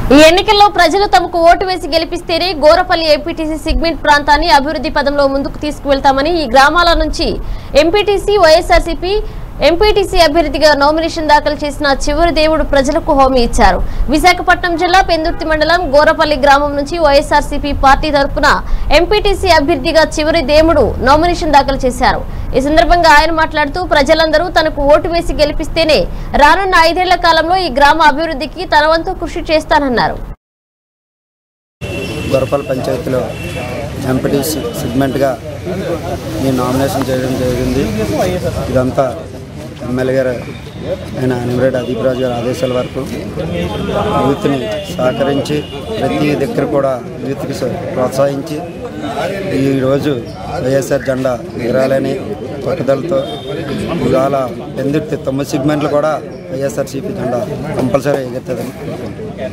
ఈ ఎన్నికల్లో ప్రజలు తమకు ఓటు వేసి గెలిపిస్తేనే గోరపల్లి ఎంపీటీసీ సిగ్మెంట్ ప్రాంతాన్ని అభివృద్ధి పదంలో ముందుకు తీసుకువెళ్తామని ఈ గ్రామాల నుంచి ఎంపీటీసీ వైఎస్ఆర్సీపీ ఎంపీటీసీ అభ్యర్థిగా నామినేషన్ దాఖలు చేసిన చివరి దేవుడు ప్రజలకు హామీ ఇచ్చారు విశాఖపట్నం జిల్లా పెందుర్తి మండలం గోరపల్లి గ్రామం నుంచి వైఎస్ఆర్సీపీ పార్టీ తరఫున ఎంపీటీసీ అభ్యర్థిగా చివరి దేవుడు నామినేషన్ దాఖలు చేశారు ఈ సందర్భంగా ఆయన మాట్లాడుతూ ప్రజలందరూ తనకు ఓటు వేసి గెలిపిస్తేనే రానున్న ఐదేళ్ల కాలంలో ఈ గ్రామ అభివృద్ధికి తన వంతు కృషి చేస్తానన్నారు గొరపల్లి పంచాయతీలో ఎంపీటీసీ సెగ్మెంట్గా నేను నామినేషన్ చేయడం జరిగింది ఇదంతా ఎమ్మెల్యే గారు ఆయన నిమిరెడ్డి అదీపరాజు గారి ఆదేశాల వరకు యూత్ని సహకరించి ప్రతి దగ్గర కూడా యూత్కి స- ప్రోత్సహించి ఈరోజు వైఎస్ఆర్ జెండా ఎగరాలని పట్టుదలతో ఇవాళ ఎందుకు తొమ్మిది సెగ్మెంట్లు కూడా వైఎస్ఆర్సీపీ జెండా కంపల్సరీ ఎగురుతుందని అనుకుంటున్నాను